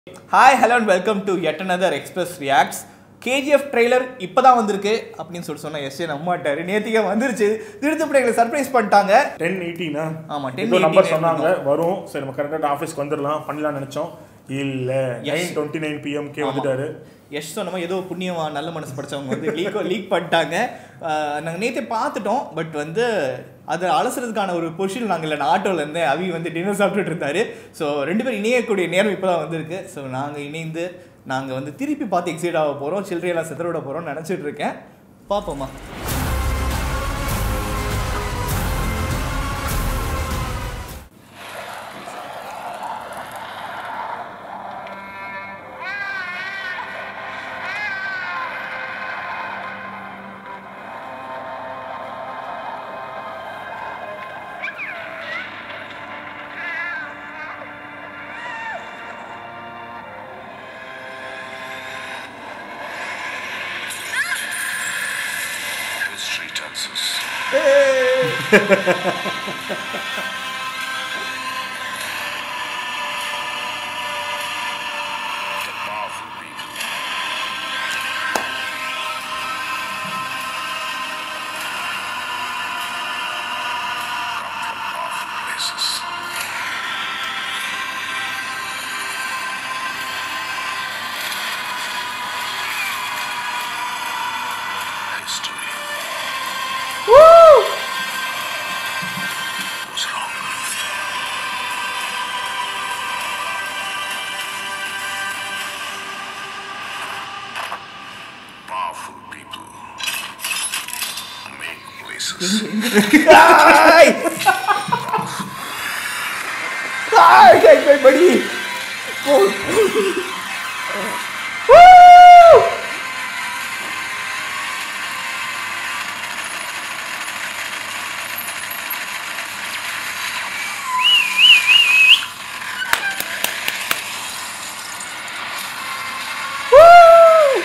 Hi hello and welcome to எட் another express reacts KGF trailer இப்பதான் வந்திருக்கு அப்படின்னு சொல்லி சொன்னா எஸ் நம்மட்டாரு நேத்திக்கே வந்துருச்சு திருத்தப்படி எங்களை சர்ப்ரைஸ் பண்ணிட்டாங்க டென் எயிட்டினா ஆமா, 10 ஏதோ நம்பர் 18 சொன்னாங்க வரும் சரி நம்ம கரெக்டாக ஆஃபீஸ்க்கு வந்துடலாம் பண்ணலாம்னு நினைச்சோம் இல்ல நைன் டுவெண்ட்டி நைன் பிஎம்கே வந்துட்டாரு எஸ் சொன்னமா ஏதோ புண்ணியமா நல்ல மனசு படிச்சவங்க வந்து லீக் லீக் பண்ணிட்டாங்க நாங்கள் நேற்றே பார்த்துட்டோம் பட் வந்து அதை அலசுறதுக்கான ஒரு பொசிஷன் நாங்கள் இல்லை ஆட்டோவில் இருந்தேன் அவி வந்து டின்னர் சாப்பிட்டுட்டு இருந்தாரு ஸோ ரெண்டு பேரும் இணையக்கூடிய நேரம் இப்போ தான் வந்திருக்கு ஸோ நாங்கள் இணைந்து நாங்கள் வந்து திருப்பி பார்த்து எக்ஸைட் ஆக போகிறோம் சில்லறையெல்லாம் செதற விட போகிறோம்னு நினச்சிட்டு இருக்கேன் பார்ப்போமா History tells us the powerful people come from powerful places. History. was wrong. Powerful people make places. Ay! Ay, kay kay buddy. Woo! Woo!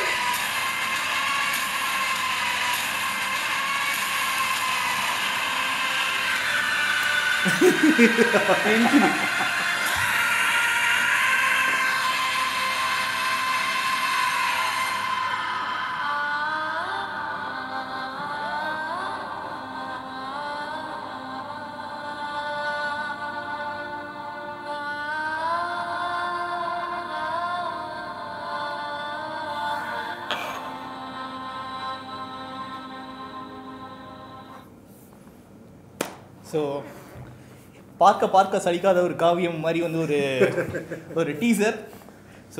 So பார்க்க பார்க்க சலிக்காத ஒரு காவியம் மாதிரி வந்து ஒரு ஒரு டீசர் ஸோ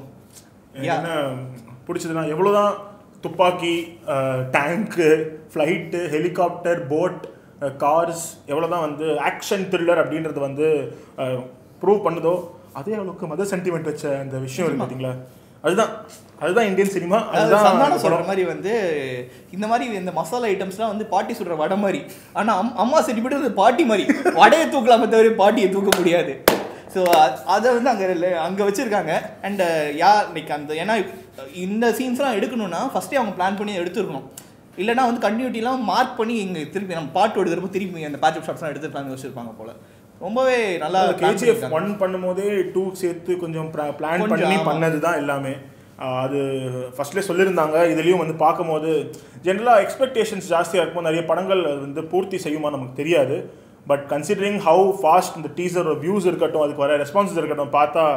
என்ன பிடிச்சதுன்னா எவ்வளோதான் துப்பாக்கி tank flight helicopter boat cars எவ்வளோதான் வந்து ஆக்ஷன் த்ரில்லர் அப்படின்றது வந்து ப்ரூவ் பண்ணுதோ அதே அளவுக்கு மத சென்டிமெண்ட் வச்ச அந்த விஷயம் இருக்கு பார்த்தீங்களா அதுதான் அதுதான் இந்தியன் சினிமா சந்தானம் அதுதான் சொல்ற மாதிரி வந்து இந்த மாதிரி இந்த மசாலா ஐட்டம்ஸ்லாம் வந்து பாட்டி சுடுற வடை மாதிரி ஆனா அம்- அம்மா செட்டிப்பட்டு அது பாட்டி மாதிரி வடையை தூக்கலாமே தவிர பாட்டியை தூக்க முடியாது ஸோ அதை வந்து அங்கே அங்கே வச்சுருக்காங்க அண்ட் யா லைக் அந்த ஏன்னா இந்த சீன்ஸ்லாம் எடுக்கணும்னா ஃபஸ்ட்டே அவங்க பிளான் பண்ணி எடுத்துருக்கணும் இல்லைனா வந்து கண்டினியூட்டிலாம் மார்க் பண்ணி இங்கே திருப்பி நம்ம பாட்டு எடுக்கிறப்ப திருப்பி அந்த பேட்ச் ஷாட்ஸ்லாம் எடுத்துருக்காங்க வச்சுருப்பாங்க போல ரொம்பவே நல்லா plan கேஜிஎஃப் பண்ணிருக்காங்க. ஒன் பண்ணும்போதே டூ சேர்த்து கொஞ்சம் பிளான் கொஞ்சம், பண்ணி ஆமா. பண்ணது தான் எல்லாமே ஆஹ் அது ஃபர்ஸ்ட்லேயே சொல்லியிருந்தாங்க இதுலேயும் வந்து பார்க்கும்போது ஜென்ரலாக எக்ஸ்பெக்டேஷன்ஸ் ஜாஸ்தியாக இருக்கும்போது நிறைய படங்கள் அது வந்து பூர்த்தி செய்யுமா நமக்கு தெரியாது பட் கன்சிடரிங் ஹவு ஃபாஸ்ட் இந்த டீசர் வியூஸ் இருக்கட்டும் அதுக்கு வர ரெஸ்பான்சஸ் இருக்கட்டும் பார்த்தா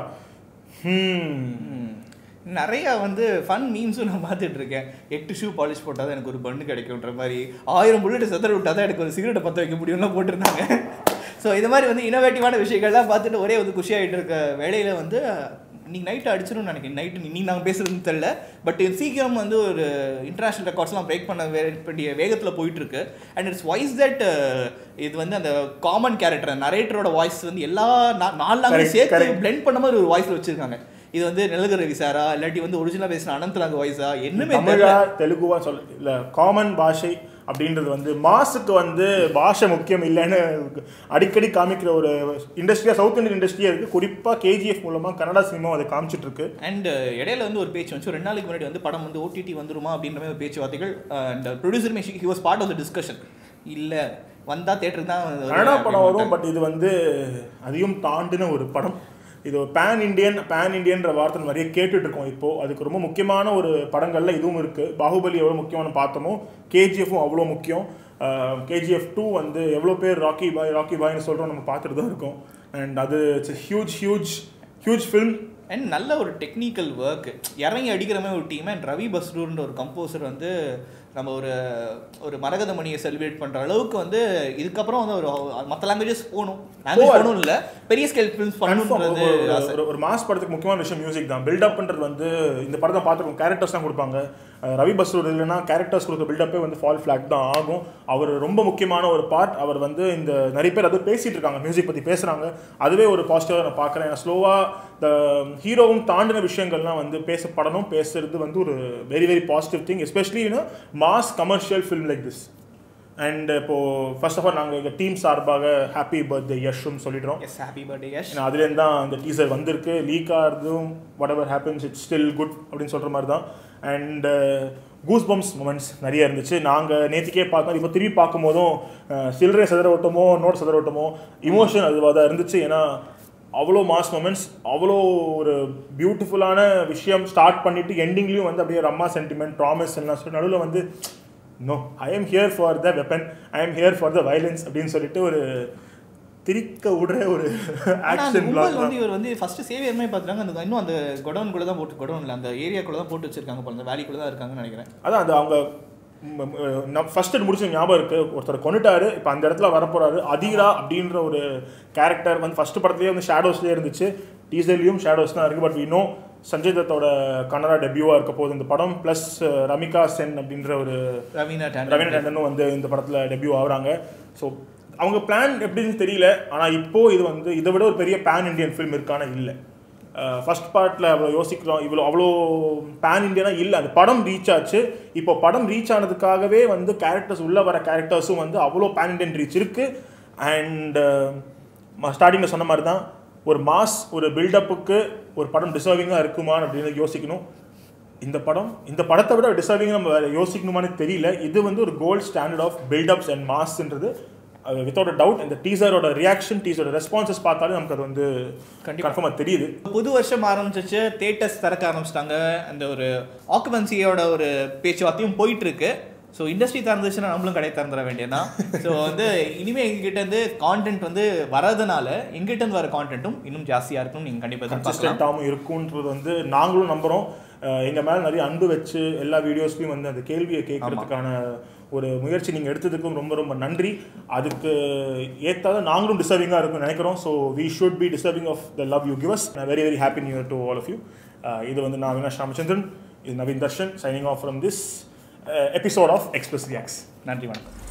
ஹம் ம். நிறைய வந்து ஃபன் மீம்ஸும் நான் பார்த்துட்டு இருக்கேன் எட்டு ஷூ பாலிஷ் போட்டால் தான் எனக்கு ஒரு பண்ணு கிடைக்கும்ன்ற மாதிரி ஆயிரம் புல்லட் செத்தற விட்டால் தான் எனக்கு ஒரு சிகரெட்டை பற்ற வைக்க முடியும்லாம் போட்டிருந்தாங்க ஸோ இது மாதிரி வந்து இனோவேட்டிவான விஷயங்கள்லாம் பார்த்துட்டு ஒரே வந்து குஷியாகிட்டு இருக்க வேலையில் வந்து இன்னைக்கு நைட்டு அடிச்சிடும் நினைக்கிறேன் நைட்டு நீ நாங்கள் பேசுறதுன்னு தெரில பட் சீக்கிரம் வந்து ஒரு இன்டர்நேஷனல் ரெக்கார்ட்ஸ்லாம் பிரேக் பண்ண வே- வேண்டிய வேகத்தில் போயிட்டு இருக்கு அண்ட் இட்ஸ் வாய்ஸ் தட் இது வந்து அந்த காமன் கேரக்டர் நரேட்டரோட வாய்ஸ் வந்து எல்லா நா- நாலு language Correct, சேர்த்து correct. பிளெண்ட் பண்ண மாதிரி ஒரு வாய்ஸ்ல வச்சிருக்காங்க இது வந்து நிலகர விசாரா இல்லாட்டி வந்து ஒரிஜினலா பேசின அனந்தலாங்க வாய்ஸா என்னமே தமிழா தெரியல தெலுங்குவா சொல்ல இல்லை காமன் பாஷை அப்படின்றது வந்து மாசுக்கு வந்து பாஷை முக்கியம் இல்லைன்னு அடிக்கடி காமிக்கிற ஒரு இண்டஸ்ட்ரியாக சவுத் இந்தியன் இண்டஸ்ட்ரியாக இருக்குது குறிப்பாக கேஜிஎஃப் மூலமாக கன்னடா சினிமா அதை காமிச்சிட்டு இருக்கு அண்ட் இடையில வந்து ஒரு பேச்சு வந்து ரெண்டு நாளைக்கு முன்னாடி வந்து படம் வந்து ஓடிடி வந்துருமா அப்படின்ற மாதிரி ஒரு பேச்சுவார்த்தைகள் அண்ட் ப்ரொடியூசருமே he was part of the discussion இல்ல வந்தா தேட்டருக்கு தான் வருவேன் கன்னடா படம் அப்படின்னு வரும் பட் இது வந்து அதையும் தாண்டின ஒரு படம் இது பேன் இண்டியன் பேன் இண்டியன்ற வார்த்தை நிறைய கேட்டுட்டு இருக்கோம் இப்போ அதுக்கு ரொம்ப முக்கியமான ஒரு படங்கள்ல இதுவும் இருக்கு பாகுபலி எவ்வளோ முக்கியமான பார்த்தோமோ கேஜிஎஃப்பும் அவ்வளோ முக்கியம் கேஜிஎஃப் டூ வந்து எவ்வளோ பேர் ராக்கி பாய் ராக்கி பாய்னு சொல்கிறோம் நம்ம பார்த்துட்டு தான் இருக்கோம் அண்ட் அது it's huge huge huge film and நல்ல ஒரு டெக்னிக்கல் ஒர்க் இறங்கி அடிக்கிற மாதிரி ஒரு டீம் அண்ட் ரவி பஸ்ரூர்ன்ற ஒரு கம்போசர் வந்து நம்ம ஒரு ஒரு மரகத மணியை செலிப்ரேட் பண்ற அளவுக்கு வந்து இதுக்கப்புறம் வந்து ஒரு மற்ற லாங்குவேஜஸ் போகணும் லாங்குவேஜ் போவார். போகணும் இல்ல பெரிய ஸ்கேல் ஃபிலிம்ஸ் பண்ணணுன்றது ஆசை. ஒரு ஒரு மாஸ் படத்துக்கு முக்கியமான விஷயம் மியூசிக் தான் பில்டப்ன்றது வந்து இந்த படத்தை பார்த்துருக்கோம் கேரக்டர்ஸ் தான் கொடுப்பாங்க அஹ் ரவி பஸ்ரூர் இல்லைன்னா கேரக்டர்ஸ் கொடுத்த பில்டப்பே வந்து ஃபால் ஃபிளாக் தான் ஆகும் அவர் ரொம்ப முக்கியமான ஒரு பார்ட் அவர் வந்து இந்த நிறைய பேர் அது பேசிட்டு இருக்காங்க மியூசிக் பற்றி பேசுகிறாங்க அதுவே ஒரு பாசிட்டிவாக நான் பார்க்குறேன் ஸ்லோவாக இந்த ஹீரோவும் தாண்டின விஷயங்கள்லாம் வந்து பேசப்படணும் பேசுறது வந்து ஒரு very very positive thing especially mass commercial film like this and இப்போ ஃபர்ஸ்ட் ஆஃப் ஆல் நாங்கள் எங்கள் டீம் சார்பாக ஹாப்பி பர்த்டே யஷ்னு சொல்லிடுறோம் எஸ் ஹாப்பி பர்த்டே யஷ் ஏன்னா அதுலேருந்து தான் இந்த டீசர் வந்திருக்கு லீக் ஆகிறதும் whatever happens it's still good அப்படின்னு சொல்கிற மாதிரி தான் அண்ட் கூஸ் பம்ப்ஸ் மூமெண்ட்ஸ் நிறைய இருந்துச்சு நாங்கள் நேற்றுக்கே பார்த்தோம் இப்போ திரும்பி பார்க்கும்போதும் அஹ், சில்லறை சதுர ஓட்டமோ நோட் சதுர ஓட்டமோ இமோஷன் அதுவாக தான் இருந்துச்சு ஏன்னா அவ்வளோ மாஸ் மூமெண்ட்ஸ் அவ்வளோ ஒரு பியூட்டிஃபுல்லான விஷயம் ஸ்டார்ட் பண்ணிட்டு எண்டிங்லேயும் வந்து அப்படியே ரம்மா சென்டிமெண்ட் ப்ராமிஸ் எல்லாம் சொல்லி நடுவில் வந்து no I am here for the weapon I am here for the violence அப்படின்னு சொல்லிட்டு ஒரு திரிக்க விடுற ஒரு ஆனா அந்த ஆக்ஷன் மும்பைல பிளாக் வந்து இவர் வந்து ஃபர்ஸ்ட் சேவியர் மாதிரி பார்த்துட்டாங்க அந்த இன்னும் அந்த குடோன் கூட தான் போட்டு குடோன்ல அந்த ஏரியாக்குள்ள தான் போட்டு வச்சிருக்காங்க போல அந்த வேலிக்குள்ள தான் இருக்காங்கன்னு நினைக்கிறேன் அதான் அது அவங்க ஃபர்ஸ்ட் முடிச்ச ஞாபகம் இருக்கு ஒருத்தர் கொண்டுட்டாரு இப்போ அந்த இடத்துல வரப்போறாரு அதீரா அப்படின்ற ஒரு கேரக்டர் வந்து ஃபர்ஸ்ட் படத்துலேயே வந்து ஷேடோஸ்லேயே இருந்துச்சு டீசர்லேயும் ஷேடோஸ் தான் இருக்கு பட் இன்னும் சஞ்சய் தத்தோட கன்னடா டெபியூவாக இருக்க போகுது இந்த படம் ப்ளஸ் ரமிகா சென் அப்படின்ற ஒரு ரவீனா ரவீனா டேண்டன் டண்டனும் வந்து இந்த படத்தில் டெபியூ ஆகுறாங்க ஸோ அவங்க பிளான் எப்படின்னு தெரியல ஆனால் இப்போ இது வந்து இதை விட ஒரு பெரிய பேன் இந்தியன் ஃபிலிம் இருக்கான இல்லை ஃபர்ஸ்ட் பார்ட்டில் அவ்வளோ யோசிக்கிறோம் இவ்வளோ அவ்வளோ பேன் இந்தியனாக இல்லை அந்த படம் ரீச் ஆச்சு இப்போ படம் ரீச் ஆனதுக்காகவே வந்து கேரக்டர்ஸ் உள்ளே வர கேரக்டர்ஸும் வந்து அவ்வளோ பேன் இந்தியன் ரீச் இருக்குது அண்ட் ஸ்டார்டிங்கில் சொன்ன மாதிரி தான் ஒரு மாஸ் ஒரு பில்டப்புக்கு ஒரு படம் டிசர்விங்காக இருக்குமான்னு அப்படின்னு யோசிக்கணும் இந்த படம் இந்த படத்தை விட டிசர்விங் நம்ம வேற யோசிக்கணுமான்னு தெரியல இது வந்து ஒரு gold standard of buildups and மாஸ்ன்றது வித்தவுட் டவுட் இந்த டீசரோட ரியாக்ஷன் டீசரோட ரெஸ்பான்சஸ் பார்த்தாலே நமக்கு அது வந்து கண்டிப்பா. கன்ஃபார்மாக தெரியுது புது வருஷம் ஆரம்பிச்சிச்சு தேட்டர்ஸ் திறக்க ஆரம்பிச்சிட்டாங்க அந்த ஒரு ஆக்குபன்சியோட ஒரு பேச்சுவார்த்தையும் போயிட்டு இருக்கு ஸோ இண்டஸ்ட்ரி திறந்துச்சுன்னா நம்மளும் கடை திறந்துட வேண்டியதுதான் ஸோ வந்து இனிமே எங்ககிட்ட இருந்து கான்டென்ட் வந்து வரதுனால எங்கிட்ட இருந்து வர கான்டென்ட்டும் இன்னும் ஜாஸ்தியா இருக்கும் நீங்க கண்டிப்பா எதிர்பார்க்கலாம் கன்சிஸ்டண்ட்டாகவும் இருக்குன்றது வந்து நாங்களும் நம்புகிறோம் எங்கள் மேலே நிறைய அன்பு வச்சு எல்லா வீடியோஸ்லையும் வந்து அந்த கேள்வியை கேட்கறதுக்கான ஒரு முயற்சி நீங்கள் எடுத்ததுக்கும் ரொம்ப ரொம்ப நன்றி அதுக்கு ஏற்றாத நாங்களும் டிசர்விங்காக இருக்கும் நினைக்கிறோம் so we should be deserving of the love you give us very very happy new year to all of you இது வந்து நான் அவினாஷ் ராமச்சந்திரன் இது Naveen Darshan signing off from this episode of express reacts நன்றி வணக்கம்